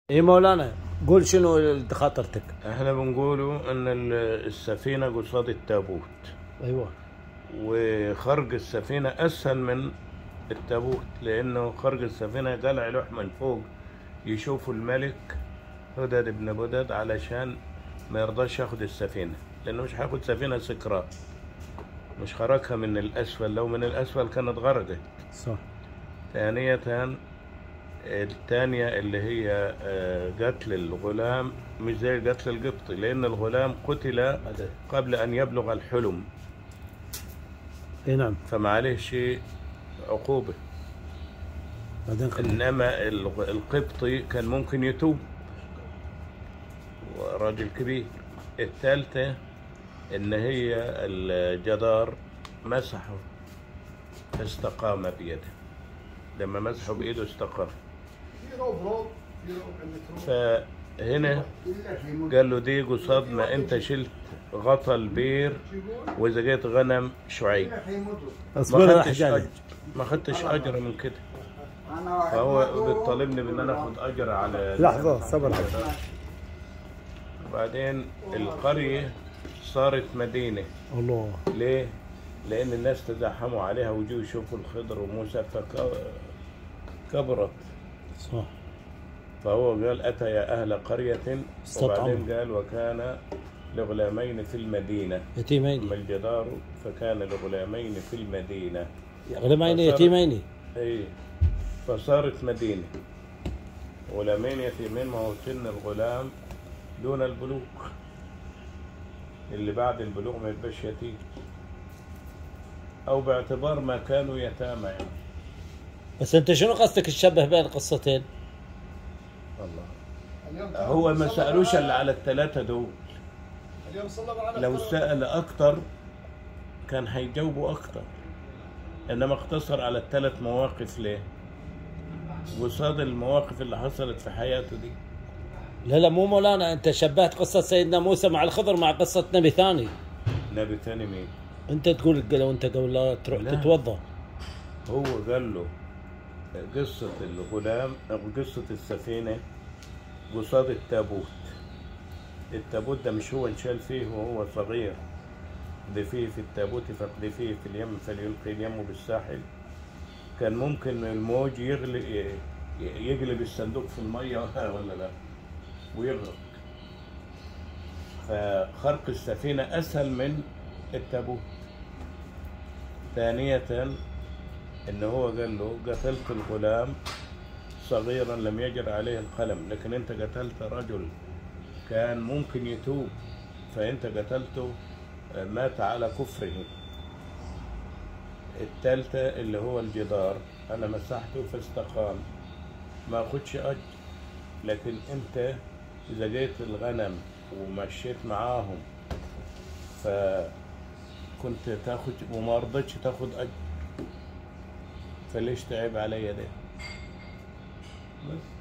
اي مولانا قول شنو اللي خاطرتك احنا بنقولوا ان ال- السفينة قصاد التابوت ايوه وخرج السفينة اسهل من التابوت لانه خرج السفينة قلع لوح من فوق يشوفوا الملك هدد بن بدد علشان ما يرضاش ياخد السفينة لانه مش هياخد سفينة سكرة مش خرجها من الاسفل لو من الاسفل كانت غرقت صح ثانية الثانية اللي هي آه، قتل الغلام مش زي قتل القبطي لأن الغلام قتل قبل أن يبلغ الحلم اي نعم فما عليه شيء عقوبة بعدين خلي. إنما الغ- القبطي كان ممكن يتوب راجل كبير الثالثة إن هي الجدار مسحه فاستقام بيده لما مسحه بإيده استقام في روب روب في روب عندك روب فهنا الا في مد قال له دي قصاد ما انت شلت غطى البير واذا جيت غنم شعيب الا في مد ما اصبر يا خدتش حجاج اجر ما خدتش اجر من كده انا واحد فهو مد بيطالبني بان انا اخد اجر على لحظة صبر حجاج وبعدين القريه صارت مدينه الله ليه؟ لان الناس تزاحموا عليها وجوا يشوفوا الخضر وموسى فكبرت صح فهو قال أتى يا أهل قرية استطعموا. وبعدين قال وكان لغلامين في المدينة أما يتيمين الجدار فكان لغلامين في المدينة غلامين يتيمين أي فصارت مدينة غلامين يتيمين ما هو سن الغلام دون البلوغ اللي بعد البلوغ ما يبقاش يتيم أو باعتبار ما كانوا يتامى يعني بس انت شنو قصدك تشبه بين القصتين؟ الله اليوم هو ما صلى سألوش على- إلا على الثلاثة دول اليوم صلى على لو القرآن. سأل أكتر كان هيجاوبوا أكتر إنما اقتصر على الثلاث مواقف ليه؟ قصاد المواقف اللي حصلت في حياته دي لا لا مو مولانا انت شبهت قصة سيدنا موسى مع الخضر مع قصة نبي ثاني نبي تاني مين؟ انت تقول لو انت قبل لا تروح لا. تتوضا هو قال له قصة الغلام أو قصة السفينة قصاد التابوت التابوت ده مش هو انشال فيه وهو صغير اقذفيه في التابوت فاقذفيه في اليم فليلقي اليم بالساحل كان ممكن الموج يغلي يقلب الصندوق في المية ولا لا ويغرق فخرق السفينة أسهل من التابوت ثانية ان هو قال له قتلت الغلام صغيرا لم يجر عليه القلم لكن انت قتلت رجل كان ممكن يتوب فانت قتلته آه، مات على كفره الثالثة اللي هو الجدار انا مسحته فاستقام ما اخدش اجر لكن انت اذا جيت الغنم ومشيت معاهم فكنت تاخد وما رضيتش تاخد اجر فليش تعب عليا ده بس